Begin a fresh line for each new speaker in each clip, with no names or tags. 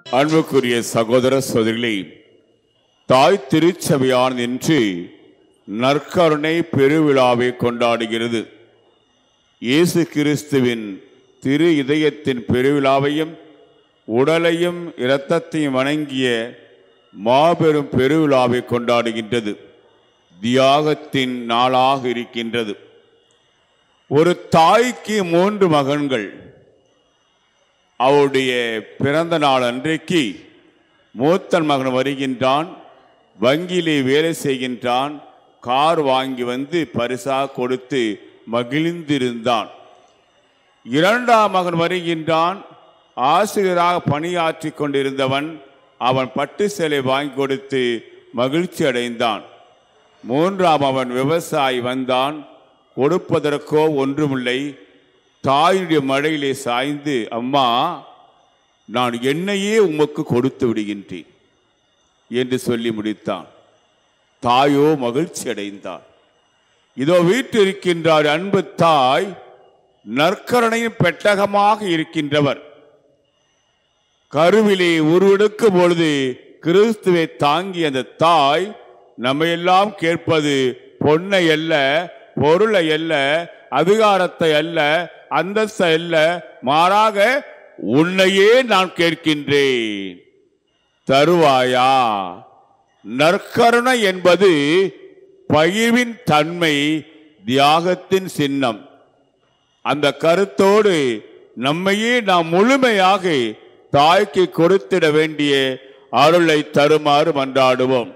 அன்புக்குரிய சகோதர சகோதரிகளே தாய் திருச்சபையான் என்று நற்கருணை பெருவிழாவை கொண்டாடுகிறது இயேசு கிறிஸ்துவின் திரு இதயத்தின் பெருவிழாவையும் உடலையும் இரத்தத்தையும் வணங்கிய மாபெரும் பெருவிழாவை கொண்டாடுகின்றது தியாகத்தின் நாளாக இருக்கின்றது ஒரு தாய்க்கு மூன்று மகன்கள் அவருடைய பிறந்த நாள் அன்றைக்கு மூத்தன் மகன் வருகின்றான் வங்கியிலே வேலை செய்கின்றான் கார் வாங்கி வந்து பரிசாக கொடுத்து மகிழ்ந்திருந்தான் இரண்டாம் மகன் வருகின்றான் ஆசிரியராக பணியாற்றி கொண்டிருந்தவன் அவன் பட்டு சேலை வாங்கி கொடுத்து மகிழ்ச்சி அடைந்தான் மூன்றாம் அவன் விவசாயி வந்தான் கொடுப்பதற்கோ ஒன்றுமில்லை தாயுடைய மழையிலே சாய்ந்து அம்மா நான் என்னையே உமக்கு கொடுத்து விடுகின்றேன் என்று சொல்லி முடித்தான் தாயோ மகிழ்ச்சி அடைந்தார் இதோ வீட்டில் இருக்கின்றார் அன்பு தாய் நற்கரணையின் பெட்டகமாக இருக்கின்றவர் கருவிலே உருவெடுக்கும் பொழுது கிறிஸ்துவை தாங்கி அந்த தாய் நம்மையெல்லாம் கேட்பது பொன்னை அல்ல பொருளை அல்ல அதிகாரத்தை அல்ல அந்தஸ்தை அல்ல மாறாக உன்னையே நான் கேட்கின்றேன் தருவாயா நற்கருணை என்பது பகிர்வின் தன்மை தியாகத்தின் சின்னம் அந்த கருத்தோடு நம்மையே நாம் முழுமையாக தாய்க்கு கொடுத்திட வேண்டிய அருளை தருமாறு மன்றாடுவோம்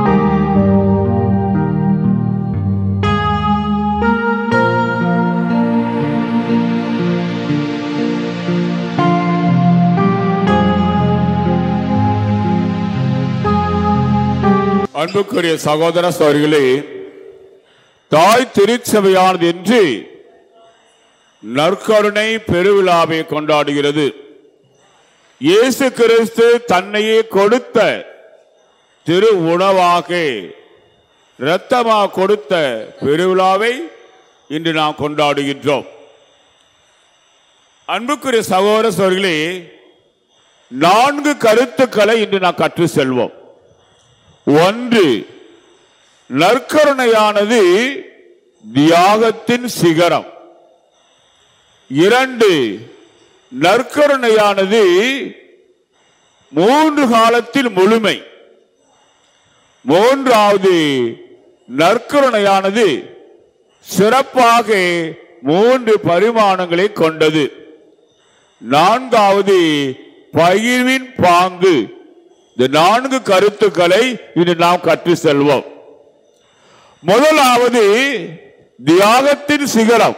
அன்புக்குரிய சகோதர சோர்களே தாய் திருச்சபையானது என்று நற்கருணை பெருவிழாவை கொண்டாடுகிறது இயேசு கிறிஸ்து தன்னையே கொடுத்த திரு உணவாக இரத்தமாக கொடுத்த பெருவிழாவை இன்று நாம் கொண்டாடுகின்றோம் அன்புக்குரிய சகோதர சோர்களே நான்கு கருத்துக்களை இன்று நாம் கற்று செல்வோம் ஒன்று நற்கருணையானது தியாகத்தின் சிகரம் இரண்டு நற்கருணையானது மூன்று காலத்தில் முழுமை மூன்றாவது நற்கருணையானது சிறப்பாக மூன்று பரிமாணங்களை கொண்டது நான்காவது பகிர்வின் பாங்கு இந்த நான்கு கருத்துக்களை இன்று நாம் கற்று செல்வோம் முதலாவது தியாகத்தின் சிகரம்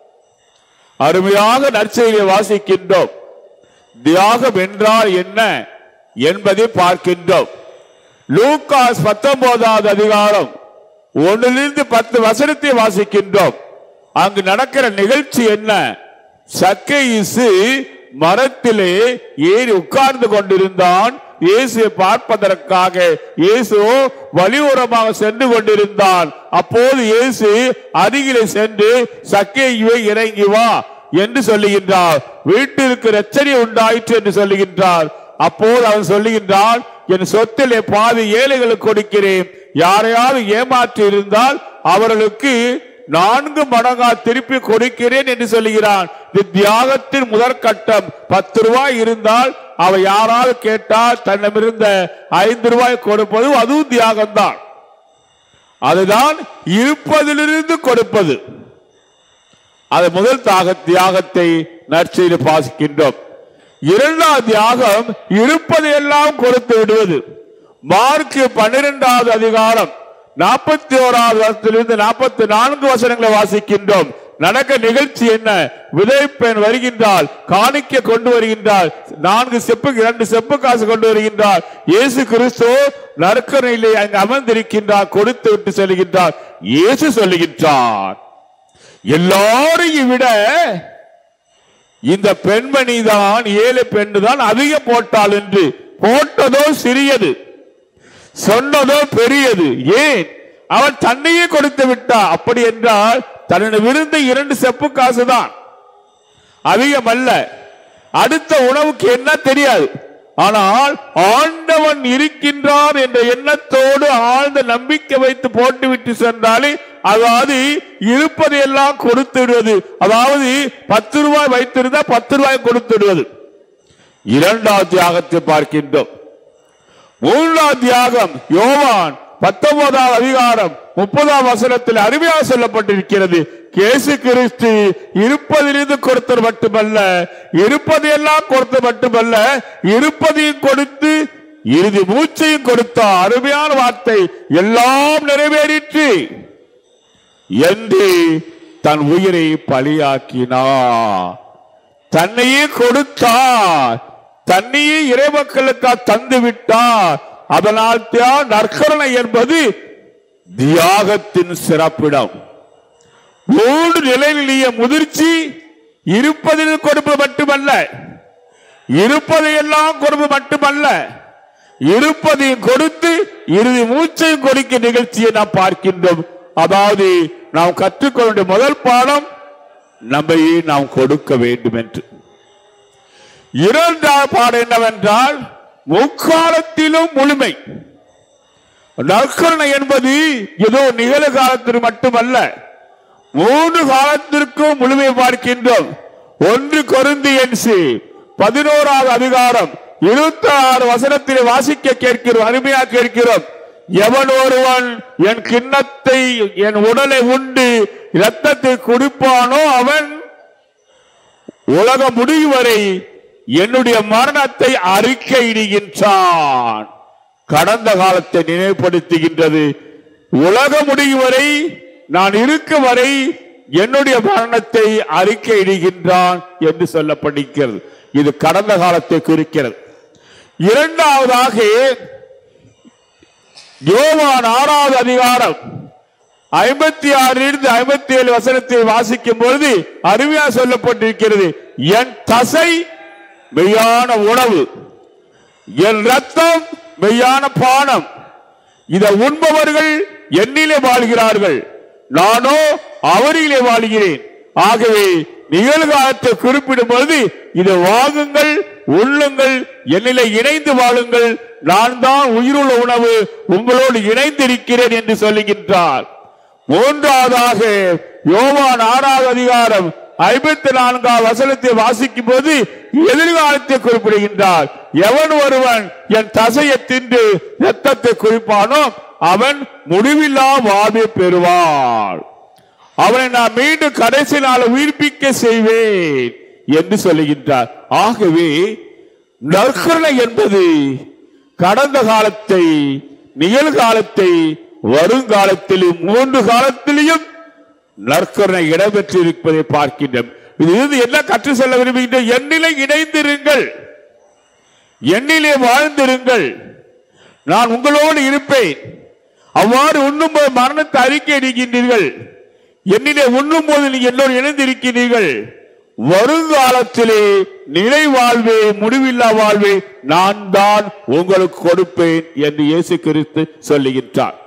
அருமையாக நற்செய்தியை வாசிக்கின்றோம் தியாகம் என்றால் என்ன என்பதை பார்க்கின்றோம் லூகாஸ் பத்தொன்பதாவது அதிகாரம் ஒன்னிலிருந்து பத்து வசனத்தை வாசிக்கின்றோம் அங்கு நடக்கிற நிகழ்ச்சி என்ன சக்கையிசு மரத்திலே ஏறி உட்கார்ந்து கொண்டிருந்தான் இயேசுவை பார்ப்பதற்காக இயேசு வழியோரமாக சென்று கொண்டிருந்தான் அப்போது இயேசு அருகிலே சென்று சக்கேயுவை இறங்கி வா என்று சொல்லுகின்றார் வீட்டிற்கு ரச்சனை உண்டாயிற்று என்று சொல்லுகின்றார் அப்போது அவன் சொல்லுகின்றான் என் சொத்திலே பாதி ஏழைகளுக்கு கொடுக்கிறேன் யாரையாவது ஏமாற்றி இருந்தால் அவர்களுக்கு நான்கு மடங்கா திருப்பி கொடுக்கிறேன் என்று சொல்லுகிறான் இது தியாகத்தின் முதற்கட்டம் பத்து ரூபாய் இருந்தால் அவ யாராவது கேட்டால் தன்னிடமிருந்த ஐந்து ரூபாய் கொடுப்பது அதுவும் தியாகம்தான் அதுதான் இருப்பதிலிருந்து கொடுப்பது அது முதல் தாக தியாகத்தை நற்செய்து பாசிக்கின்றோம் இரண்டாவது தியாகம் இருப்பதையெல்லாம் கொடுத்து விடுவது மார்க் பன்னிரெண்டாவது அதிகாரம் நாற்பத்தி ஓராவது வருஷத்திலிருந்து நாற்பத்தி நான்கு வசனங்களை வாசிக்கின்றோம் நடக்க நிகழ்ச்சி என்ன விதைப்பெண் வருகின்றால் காணிக்க கொண்டு வருகின்றார் நான்கு செப்பு இரண்டு செப்பு காசு கொண்டு வருகின்றார் இயேசு கிறிஸ்து நற்கரையிலே அங்கு அமர்ந்திருக்கின்றார் கொடுத்து விட்டு செல்கின்றார் இயேசு சொல்லுகின்றார் எல்லாரையும் விட இந்த பெண்மணி தான் ஏழை பெண்ணு தான் அதிக போட்டாள் என்று போட்டதோ சிறியது சொன்னதோ பெரியது ஏன் அவன் தன்னையே கொடுத்து விட்டா அப்படி என்றால் தன்னுடைய விருந்த இரண்டு செப்பு காசுதான் அதிகம் அல்ல அடுத்த உணவுக்கு என்ன தெரியாது ஆனால் ஆண்டவன் இருக்கின்றார் என்ற எண்ணத்தோடு ஆழ்ந்த நம்பிக்கை வைத்து போட்டுவிட்டு சென்றாலே அதாவது இருப்பதையெல்லாம் கொடுத்து விடுவது அதாவது பத்து ரூபாய் வைத்திருந்தா பத்து ரூபாய் கொடுத்து விடுவது இரண்டாவது தியாகத்தை பார்க்கின்றோம் மூன்றாம் தியாகம் யோவான் பத்தொன்பதாம் அதிகாரம் முப்பதாம் வசனத்தில் அருமையாக சொல்லப்பட்டிருக்கிறது இயேசு கிறிஸ்து இருப்பதிலிருந்து கொடுத்தது மட்டுமல்ல இருப்பதையெல்லாம் கொடுத்தது மட்டுமல்ல இருப்பதையும் கொடுத்து இறுதி மூச்சையும் கொடுத்தார் அருமையான வார்த்தை எல்லாம் நிறைவேறிற்று என்று தன் உயிரை பலியாக்கினார் தன்னையே கொடுத்தார் தன்னையே இறைமக்களுக்காக தந்து விட்டார் அதனால் தான் நற்கருணை என்பது தியாகத்தின் சிறப்பிடம் மூன்று நிலையிலேயே முதிர்ச்சி இருப்பதில் கொடுப்பது மட்டுமல்ல இருப்பதையெல்லாம் கொடுப்பது மட்டுமல்ல இருப்பதையும் கொடுத்து இறுதி மூச்சையும் கொடுக்க நிகழ்ச்சியை நாம் பார்க்கின்றோம் அதாவது நாம் கற்றுக்கொள்ள வேண்டிய முதல் பாடம் நம்மையே நாம் கொடுக்க வேண்டும் என்று இரண்டாவது பாடம் என்னவென்றால் முக்காலத்திலும் முழுமை நற்கருணை என்பது ஏதோ நிகழ்காலத்தில் மட்டுமல்ல மூன்று காலத்திற்கும் முழுமை பார்க்கின்றோம் ஒன்று கொருந்தியன்சி பதினோராவது அதிகாரம் இருபத்தி ஆறு வசனத்தில் வாசிக்க கேட்கிறோம் அருமையா கேட்கிறோம் எவன் ஒருவன் என் கிண்ணத்தை என் உடலை உண்டு இரத்தத்தை குடிப்பானோ அவன் உலக முடிவு வரை என்னுடைய மரணத்தை அறிக்கையிடுகின்றான் கடந்த காலத்தை நினைவுபடுத்துகின்றது உலக முடிவு வரை நான் இருக்க வரை என்னுடைய மரணத்தை அறிக்கையிடுகின்றான் என்று சொல்லப்படுகிறது இது கடந்த காலத்தை குறிக்கிறது இரண்டாவதாக யோவான் ஆறாவது அதிகாரம் ஐம்பத்தி ஆறிலிருந்து ஐம்பத்தி ஏழு வசனத்தை வாசிக்கும் பொழுது அருமையா சொல்லப்பட்டிருக்கிறது என் தசை மெய்யான உணவு என் ரத்தம் மெய்யான பானம் இதை உண்பவர்கள் என்னிலே வாழ்கிறார்கள் நானோ அவரிலே வாழ்கிறேன் ஆகவே நிகழ்காலத்தை குறிப்பிடும் பொழுது இதை வாங்குங்கள் உள்ளுங்கள் என்னிலே இணைந்து வாழுங்கள் நான் தான் உயிருள்ள உணவு உங்களோடு இணைந்திருக்கிறேன் என்று சொல்லுகின்றார் மூன்றாவதாக யோவான் ஆறாவது அதிகாரம் ஐம்பத்தி நான்காம் வசனத்தை வாசிக்கும் போது எதிர்காலத்தை குறிப்பிடுகின்றார் எவன் ஒருவன் என் தசையை தின்று ரத்தத்தை குறிப்பானோ அவன் முடிவில்லா வாழ்வை பெறுவான் அவனை நான் மீண்டும் கடைசி நாள் உயிர்ப்பிக்க செய்வேன் என்று சொல்லுகின்றார் ஆகவே நற்கருணை என்பது கடந்த காலத்தை நிகழ்காலத்தை வருங்காலத்திலும் மூன்று காலத்திலையும் நற்கருணை இடம்பெற்றிருப்பதை பார்க்கின்றோம் இது இருந்து என்ன கற்று செல்ல விரும்புகின்ற எண்ணிலை இணைந்திருங்கள் எண்ணிலே வாழ்ந்திருங்கள் நான் உங்களோடு இருப்பேன் அவ்வாறு உண்ணும் போது மரணத்தை அறிக்கை அடிக்கின்றீர்கள் என்னிலே உண்ணும் போது நீங்கள் எல்லோரும் இணைந்திருக்கிறீர்கள் வருங்காலத்திலே நிலை வாழ்வே முடிவில்லா வாழ்வே நான் தான் உங்களுக்கு கொடுப்பேன் என்று இயேசு கிறிஸ்து சொல்லுகின்றார்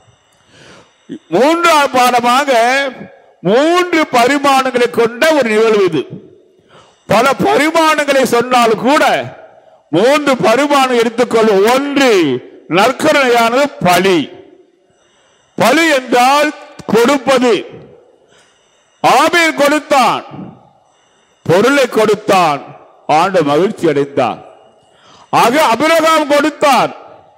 மூன்றாம் பாடமாக மூன்று பரிமாணங்களை கொண்ட ஒரு நிகழ்வு இது பல பரிமாணங்களை சொன்னால் கூட மூன்று பரிமாணம் எடுத்துக்கொள்ளும் ஒன்று நற்கருணையானது பலி பலி என்றால் கொடுப்பது ஆபேல் கொடுத்தான் பொருளை கொடுத்தான் ஆண்டு மகிழ்ச்சி அடைந்தான் ஆக அபிரகாம் கொடுத்தான்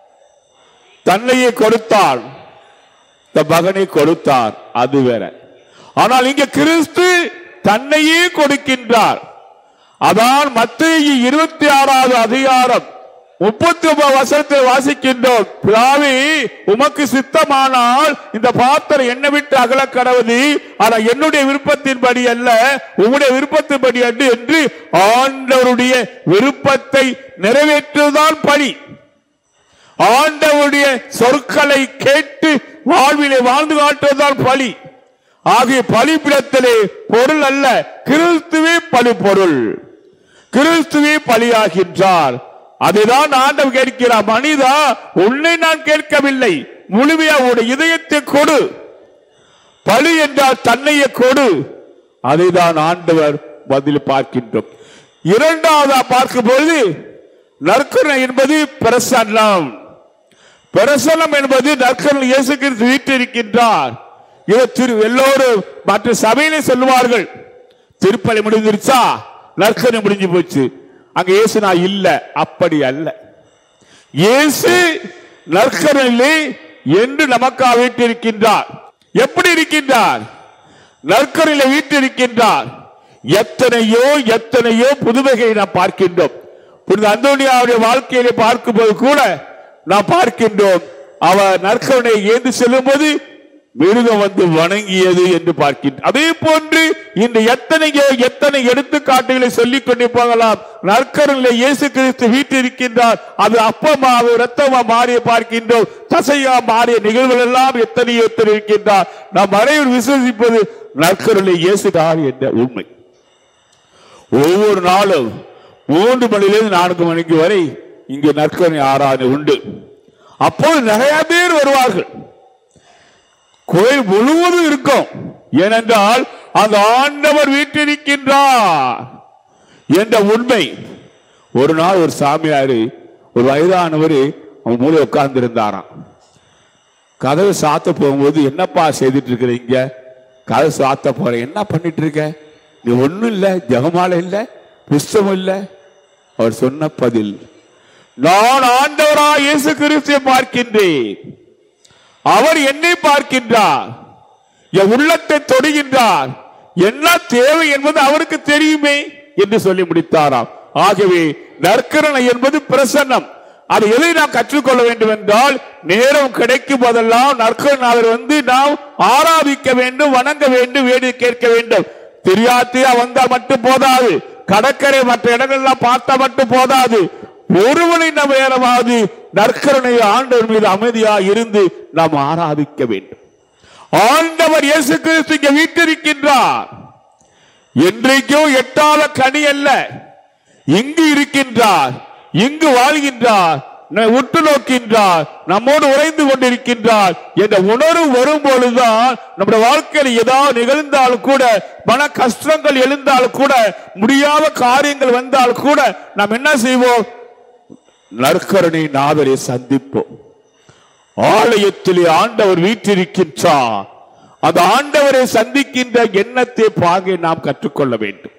தன்னையே கொடுத்தான் இந்த மகனை கொடுத்தார் அது வேற ஆனால் இங்க கிறிஸ்து தன்னையே கொடுக்கின்றார் அதான் மத்திய இருபத்தி ஆறாவது அதிகாரம் முப்பத்தி ஒன்பது வருஷத்தை வாசிக்கின்றோம் பிதாவே உமக்கு சித்தமானால் இந்த பாத்திரம் என்னை விட்டு அகல கடவுது ஆனா என்னுடைய விருப்பத்தின்படி அல்ல உம்முடைய விருப்பத்தின்படி அன்று என்று ஆண்டவருடைய விருப்பத்தை நிறைவேற்றுவதுதான் பலி ஆண்டவருடைய சொற்களை கேட்டு வாழ்விலே வாழ்ந்து காட்டுவதால் பலி ஆகிய பலிப்பிடத்திலே பொருள் அல்ல கிறிஸ்துவே பலி பொருள் கிறிஸ்துவே பலியாகின்றார் அதுதான் ஆண்டவர் கேட்கிறார் மனிதா உன்னை நான் கேட்கவில்லை முழுமையா உடைய இதயத்தை கொடு பலி என்றால் தன்னையே கொடு அதைதான் ஆண்டவர் பதில் பார்க்கின்றோம் இரண்டாவதா பார்க்கும் பொழுது நற்கருணை என்பது பிரசன்னம் பிரசனம் என்பது நற்கருணை இயேசு கிறிஸ்து வீட்டிருக்கின்றார் இதை திரு எல்லோரும் மற்ற சபையிலே சொல்லுவார்கள் திருப்பலி முடிஞ்சிருச்சா நற்கருணை முடிஞ்சு போச்சு அங்க இயேசு நான் இல்ல அப்படி அல்ல இயேசு நற்கருணையிலே என்று நமக்காக வீட்டிருக்கின்றார் எப்படி இருக்கின்றார் நற்கரையில வீட்டிருக்கின்றார் எத்தனையோ எத்தனையோ புதுமைகளை நாம் பார்க்கின்றோம் புனித அந்தோனியாவுடைய வாழ்க்கையிலே பார்க்கும்போது கூட நாம் பார்க்கின்றோம் அவர் நற்கருணை ஏந்து செல்லும்போது மிருகம் வந்து வணங்கியது என்று பார்க்கின்றோம் அதே போன்று இந்த எத்தனையோ எத்தனை எடுத்துக்காட்டுகளை சொல்லிக் கொண்டு போகலாம் நற்கருணையில இயேசு கிறிஸ்து வீட்டிருக்கின்றார் அது அப்பமாவு ரத்தமா மாறிய பார்க்கின்றோம் தசையா மாறிய நிகழ்வுகள் எல்லாம் எத்தனையோ எத்தனை இருக்கின்றார் நாம் அனைவரும் விசுவசிப்பது நற்கருணை இயேசுதார் என்ற உண்மை ஒவ்வொரு நாளும் மூன்று மணிலிருந்து நான்கு மணிக்கு வரை இங்கு நற்கருணை ஆராதனை உண்டு அப்போது நிறைய பேர் வருவார்கள் கோயில் முழுவதும் இருக்கும் ஏனென்றால் அந்த ஆண்டவர் வீட்டிருக்கின்றார் என்ற உண்மை ஒரு நாள் ஒரு சாமியாரு ஒரு வயதானவர் அவன் மூளை உட்கார்ந்து இருந்தாராம் கதவு சாத்த போகும்போது என்னப்பா செய்துட்டு இருக்கிறீங்க கதவு சாத்த போறேன் என்ன பண்ணிட்டு இருக்க நீ ஒண்ணும் இல்ல ஜெகமாலை இல்ல புஸ்தகம் இல்ல அவர் சொன்ன பதில் நான் ஆண்டவரா இயேசு கிறிஸ்துவை பார்க்கின்றேன் அவர் என்னை பார்க்கின்றார் என் உள்ளத்தை தொடுகின்றார் என்ன தேவை என்பது அவருக்கு தெரியுமே என்று சொல்லி முடித்தாராம் ஆகவே நற்கரணை என்பது பிரசன்னம் அது எதை நாம் கற்றுக்கொள்ள வேண்டும் என்றால் நேரம் கிடைக்கும் போதெல்லாம் நற்கரநாதர் வந்து நாம் ஆராதிக்க வேண்டும் வணங்க வேண்டும் வேண்டி கேட்க வேண்டும் தெரியாத்தியா வந்தால் மட்டும் போதாது கடற்கரை மற்ற இடங்கள்லாம் பார்த்தா மட்டும் போதாது ஒருவனை நம்ம ஏறவாது நற்கருணை ஆண்டவர் மீது அமைதியா இருந்து நாம் ஆராதிக்க வேண்டும் ஆண்டவர் இயேசு கிறிஸ்து இங்கே வீட்டிருக்கின்றார் என்றைக்கும் எட்டாத கனி அல்ல இங்கு இருக்கின்றார் இங்கு வாழ்கின்றார் நம்மை உற்று நோக்கின்றார் நம்மோடு உறைந்து கொண்டிருக்கின்றார் என்ற உணர்வு வரும் பொழுதுதான் நம்முடைய வாழ்க்கையில் ஏதாவது நிகழ்ந்தாலும் கூட மன கஷ்டங்கள் எழுந்தாலும் கூட முடியாத காரியங்கள் வந்தால் கூட நாம் என்ன செய்வோம் நற்கருணை நாதரை சந்திப்போம் ஆலயத்திலே ஆண்டவர் வீற்றிருக்கின்றார் அந்த ஆண்டவரை சந்திக்கின்ற எண்ணத்தை பாக நாம் கற்றுக்கொள்ள வேண்டும்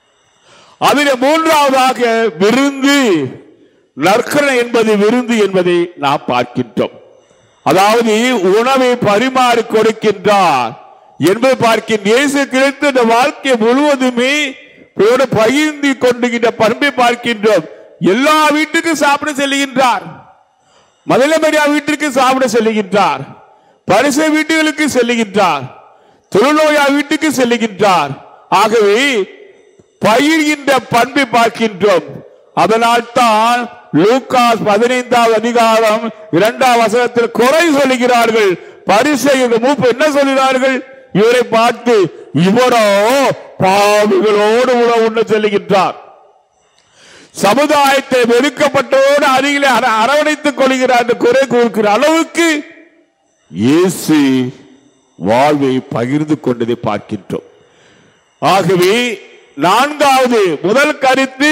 அதில் மூன்றாவதாக விருந்து நற்கரணை என்பது விருந்து என்பதை நாம் பார்க்கின்றோம் அதாவது உணவை பரிமாறி கொடுக்கின்றார் என்பதை பார்க்கின்ற இயேசு கிறிஸ்து இந்த வாழ்க்கை முழுவதுமே இதோடு பகிர்ந்து கொண்டுகின்ற பண்பை பார்க்கின்றோம் எல்லா வீட்டுக்கும் சாப்பிட செல்கின்றார் மதுளமரியா வீட்டிற்கு சாப்பிட செல்லுகின்றார் பரிசு வீட்டுகளுக்கு செல்லுகின்றார் தொழுநோயா வீட்டுக்கு செல்லுகின்றார் ஆகவே பயிர்கின்ற பண்பை பார்க்கின்றோம் அதனால் தான் லூகாஸ் பதினைந்தாவது அதிகாரம் இரண்டாம் வசனத்தில் குறை சொல்லுகிறார்கள் பரிசெய்கிற மூப்பு என்ன சொல்கிறார்கள் இவரை பார்த்து இவரோ பாவிகளோடு உணவு உண்ண செல்லுகின்றார் சமுதாயத்தை வெறுக்கப்பட்டோடு அருகிலே அர- அரவணைத்துக் கொள்கிறார் என்று குறை கூறுகிற அளவுக்கு இயேசு வாழ்வை பகிர்ந்து கொண்டதை பார்க்கின்றோம் ஆகவே நான்காவது முதல் கருத்து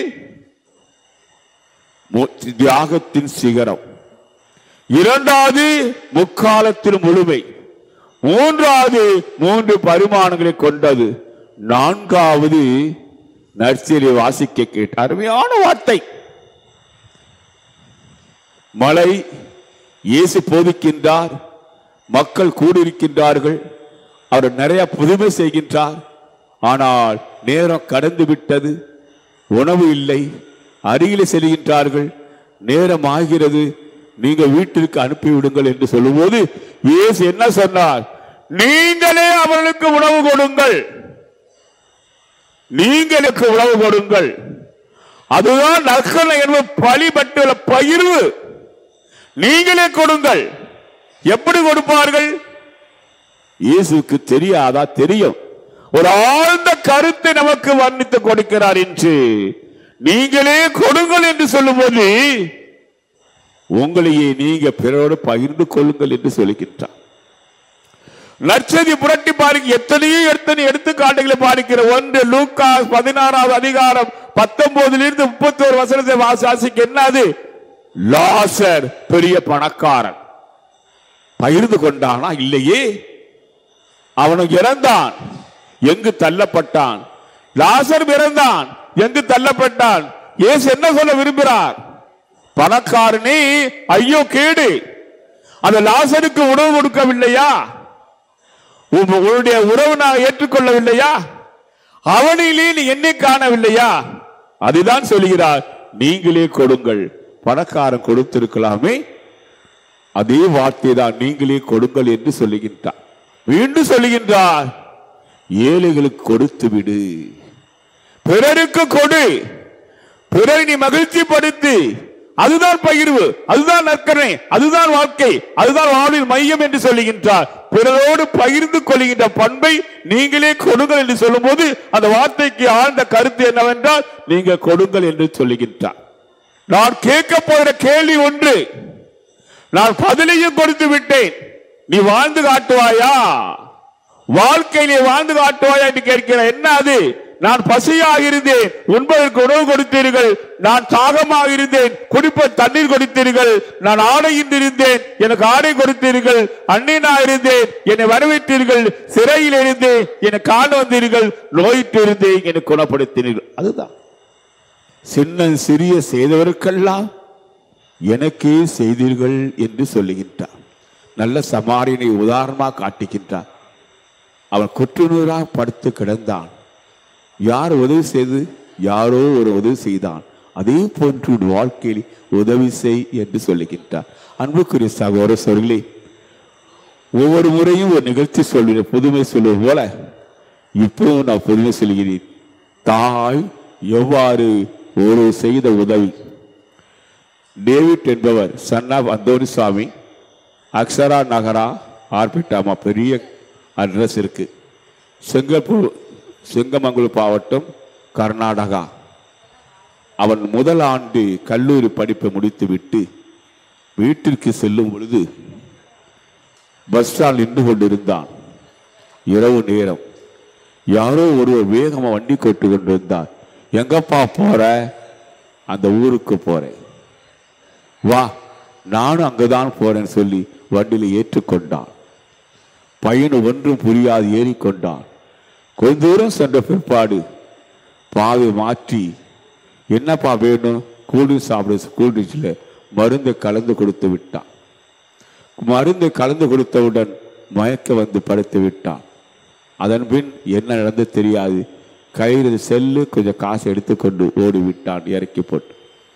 மு- தியாகத்தின் சிகரம் இரண்டாவது முக்காலத்தின் முழுமை மூன்றாவது மூன்று பரிமாணங்களை கொண்டது நான்காவது நர்சரி வாசிக்க கேட்ட அருமையான வார்த்தை மழை இயேசு போதிக்கின்றார் மக்கள் கூடியிருக்கின்றார்கள் அவர் நிறைய புதுமை செய்கின்றார் ஆனால் நேரம் கடந்து விட்டது உணவு இல்லை அருகில் செல்கின்றார்கள் நேரம் ஆகிறது நீங்க வீட்டிற்கு அனுப்பிவிடுங்கள் என்று சொல்லும்போது இயேசு என்ன சொன்னார் நீங்களே அவர்களுக்கு உணவு கொடுங்கள் நீங்களுக்கு உணவு கொடுங்கள் அதுதான் நற்கனை என்பது பழிபட்டுள்ள பகிர்வு நீங்களே கொடுங்கள் எப்படி கொடுப்பார்கள் இயேசுக்கு தெரியாதா தெரியும் ஒரு ஆழ்ந்த கருத்தை நமக்கு வர்ணித்து கொடுக்கிறார் என்று நீங்களே கொடுங்கள் என்று சொல்லும்போது உங்களையே நீங்க பிறரோடு பகிர்ந்து கொள்ளுங்கள் என்று சொல்லுகின்றார் நற்செய்தி புரட்டி பாருங்க எத்தனையோ எத்தனை எடுத்துக்காட்டுகளை பார்க்கிற ஒன்று லூக்கா பதினாறாவது அதிகாரம் பத்தொன்பதிலிருந்து முப்பத்தோரு வசனத்தை வாசிக்க என்னது லாசர் பெரிய பணக்காரன் பகிர்ந்து கொண்டானா இல்லையே அவனும் இறந்தான் எங்கு தள்ளப்பட்டான் லாசர் இறந்தான் எங்கு தள்ளப்பட்டான் இயேசு என்ன சொல்ல விரும்புகிறார் பணக்காரனே ஐயோ கேடு அந்த லாசருக்கு உணவு கொடுக்கவில்லையா உன் உன்னுடைய உறவு நான் ஏற்றுக்கொள்ளவில்லையா அவனிலே நீ என்னை காணவில்லையா அதுதான் சொல்கிறார் நீங்களே கொடுங்கள் பணக்காரன் கொடுத்திருக்கலாமே அதே வார்த்தை தான் நீங்களே கொடுங்கள் என்று சொல்லுகின்றார் மீண்டும் சொல்லுகின்றார் ஏழைகளுக்கு கொடுத்து விடு பிறருக்கு கொடு பிறரை நீ மகிழ்ச்சிப்படுத்தி அதுதான் பகிர்வு அதுதான் நற்கரணை அதுதான் வாழ்க்கை அதுதான் வாழ்வில் மையம் என்று சொல்லுகின்றார் பிறரோடு பகிர்ந்து கொள்கின்ற பண்பை நீங்களே கொடுங்கள் என்று சொல்லும்போது அந்த வார்த்தைக்கு ஆழ்ந்த கருத்து என்னவென்றால் நீங்க கொடுங்கள் என்று சொல்லுகின்றார் நான் கேட்க போகிற கேள்வி ஒன்று நான் பதிலையும் கொடுத்து விட்டேன் நீ வாழ்ந்து காட்டுவாயா வாழ்க்கையிலே வாழ்ந்து காட்டுவாயா என்று கேட்கிறேன் என்ன அது நான் பசியாக இருந்தேன் உண்பதற்கு உணவு கொடுத்தீர்கள் நான் தாகமாக இருந்தேன் குடிப்ப தண்ணீர் கொடுத்தீர்கள் நான் ஆடையின்றி இருந்தேன் எனக்கு ஆடை கொடுத்தீர்கள் அண்ணனா இருந்தேன் என்னை வரவேற்றீர்கள் சிறையில் இருந்தேன் என்னை காண வந்தீர்கள் நோயிட்டு இருந்தேன் என்னை குணப்படுத்தினீர்கள் அதுதான் சின்ன சிறிய செய்தவருக்கெல்லாம் எனக்கே செய்தீர்கள் என்று சொல்லுகின்றார் நல்ல சமாரியனை உதாரணமாக காட்டுகின்றார் அவன் குற்றுநூறாக படுத்து கிடந்தான் யார் உதவி செய்து யாரோ ஒரு உதவி செய்தான் அதே போன்று உன் வாழ்க்கையில் உதவி செய் என்று சொல்லுகின்றார் அன்புக்குரிய சகோதர சொல்களே ஒவ்வொரு முறையும் ஒரு நிகழ்ச்சி சொல்கிறேன் புதுமை சொல்வது போல இப்பவும் நான் புதுமை சொல்கிறேன் தாய் எவ்வாறு ஒரு செய்த உதவி டேவிட் என்பவர் son of Anthony Swamy Akshara Nagara ஆர்பிட்டாமா பெரிய அட்ரஸ் இருக்கு செங்கல்பூர் செங்கமங்கலம் மாவட்டம் கர்நாடகா அவன் முதல் ஆண்டு கல்லூரி படிப்பை முடித்துவிட்டு வீட்டிற்கு செல்லும் பொழுது பஸ் ஸ்டாண்ட் நின்று கொண்டிருந்தான் இரவு நேரம் யாரோ ஒருவர் வேகமா வண்டி கொட்டு கொண்டிருந்தார் எங்கப்பா போற அந்த ஊருக்கு போறேன் வா நானும் அங்கதான் போறேன்னு சொல்லி வண்டியில ஏற்றுக்கொண்டான் பையன் ஒன்றும் புரியாது ஏறிக்கொண்டான் கொஞ்ச தூரம் சென்ற பிற்பாடு பாதை மாற்றி என்னப்பா வேணும் கூல்ட்ரிங்க்ஸ் சாப்பிட கூல்ட்ரிங்க்ஸில் மருந்தை கலந்து கொடுத்து விட்டான் மருந்தை கலந்து கொடுத்தவுடன் மயக்க வந்து படுத்து விட்டான் அதன் பின் என்ன நடந்து தெரியாது கையில் செல்லு கொஞ்சம் காசு எடுத்துக்கொண்டு ஓடி விட்டான் இறக்கி போட்டு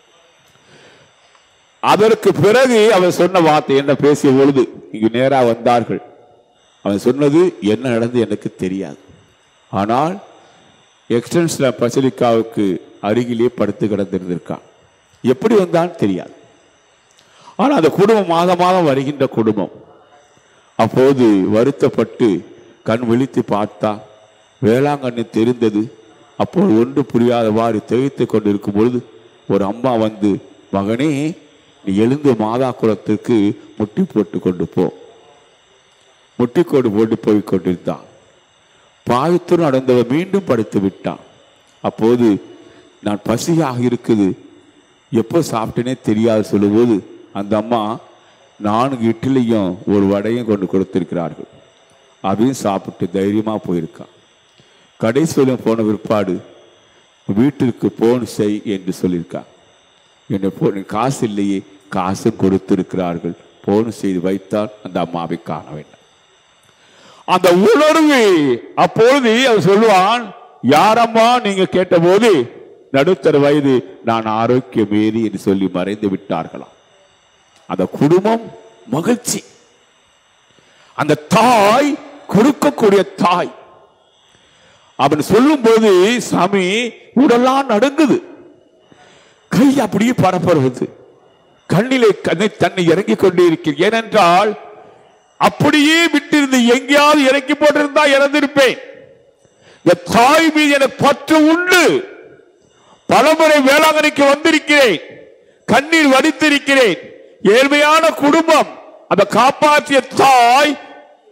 அதற்கு பிறகு அவன் சொன்ன வார்த்தை என்ன பேசிய பொழுது இங்கு நேரா வந்தார்கள் அவன் சொன்னது என்ன நடந்து எனக்கு தெரியாது ஆனால் எக்ஸ்டென்ஷன் பசிலிக்காவுக்கு அருகிலே படுத்து கிடந்திருந்திருக்கான் எப்படி வந்தான்னு தெரியாது ஆனால் அந்த குடும்பம் மாதம் மாதம் வருகின்ற குடும்பம் அப்போது வருத்தப்பட்டு கண் விழித்து பார்த்தா வேளாங்கண்ணி தெரிந்தது அப்போது ஒன்று புரியாதவாறு திகைத்து கொண்டிருக்கும் பொழுது ஒரு அம்மா வந்து மகனே நீ எழுந்து மாதா குலத்திற்கு முட்டி போட்டு கொண்டு போ முட்டிக்கோடு போட்டு போய் கொண்டிருந்தான் பாயத்துடன் நடந்தவர் மீண்டும் படுத்து விட்டான் அப்போது நான் பசியாக இருக்குது எப்போ சாப்பிட்டேனே தெரியாது சொல்லும்போது அந்த அம்மா நான்கு இட்லியும் ஒரு வடையும் கொண்டு கொடுத்திருக்கிறார்கள் அதையும் சாப்பிட்டு தைரியமா போயிருக்கான் கடைசியிலும் போன பிற்பாடு வீட்டிற்கு போன் செய் என்று சொல்லியிருக்கான் என்னை போ காசு இல்லையே காசு கொடுத்திருக்கிறார்கள் போன் செய்து வைத்தால் அந்த அம்மாவை காண வேண்டும் அந்த உணர்வு அப்பொழுது அவன் சொல்லுவான் யாரம்மா நீங்க கேட்டபோது நடுத்தர வயது நான் ஆரோக்கியமேறி என்று சொல்லி மறைந்து விட்டார்களாம் அந்த குடும்பம் மகிழ்ச்சி அந்த தாய் கொடுக்கக்கூடிய தாய் அவன் சொல்லும் போது சாமி உடலாம் நடுங்குது கை அப்படியே பரப்பருவது கண்ணிலே கண்ணை தன்னை இறங்கி கொண்டே இருக்கிறது ஏனென்றால் அப்படியே விட்டிருந்து எங்கேயாவது இறக்கி போட்டிருந்தா இறந்திருப்பேன் இந்த தாய் மீது எனக்கு பற்று உண்டு பலமுறை வேளாங்கண்ணிக்கு வந்திருக்கிறேன் கண்ணீர் வடித்திருக்கிறேன் ஏழ்மையான குடும்பம் அந்த காப்பாற்றிய தாய்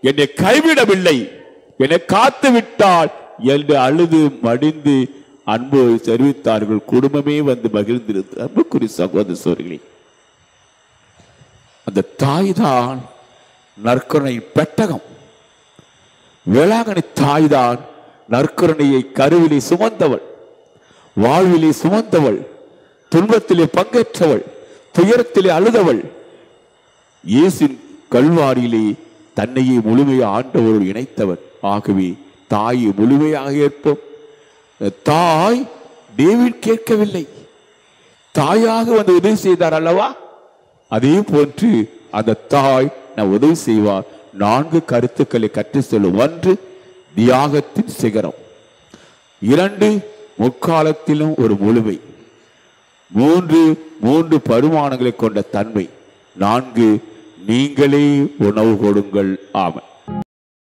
என்னை கைவிடவில்லை என்னை காத்து விட்டால் என்று அழுது மடிந்து அன்பு தெரிவித்தார்கள் குடும்பமே வந்து மகிழ்ந்திருந்தது அன்புக்குரிய சகோதர சோர்களே அந்த தாய்தான் நற்கருணை பெட்டகம் வேளாங்கண்ணி தாய்தான் நற்கருணையை கருவிலே சுமந்தவள் வாழ்விலே சுமந்தவள் துன்பத்திலே பங்கேற்றவள் துயரத்திலே அழுதவள் இயேசின் கல்வாரியிலே தன்னையே முழுமையாக ஆண்டவரோடு இணைத்தவர் ஆகவே தாயை முழுமையாக ஏற்போம் தாய் டேவிட் கேட்கவில்லை தாயாக வந்து உதவி செய்தார் அல்லவா அதே போன்று அந்த தாய் நான் உதவி செய்வார் நான்கு கருத்துக்களை கற்று செல்லும் ஒன்று தியாகத்தின் சிகரம் இரண்டு முற்காலத்திலும் ஒரு முழுமை மூன்று மூன்று பரிமாணங்களை கொண்ட தன்மை நான்கு நீங்களே உணவு கொடுங்கள் ஆமை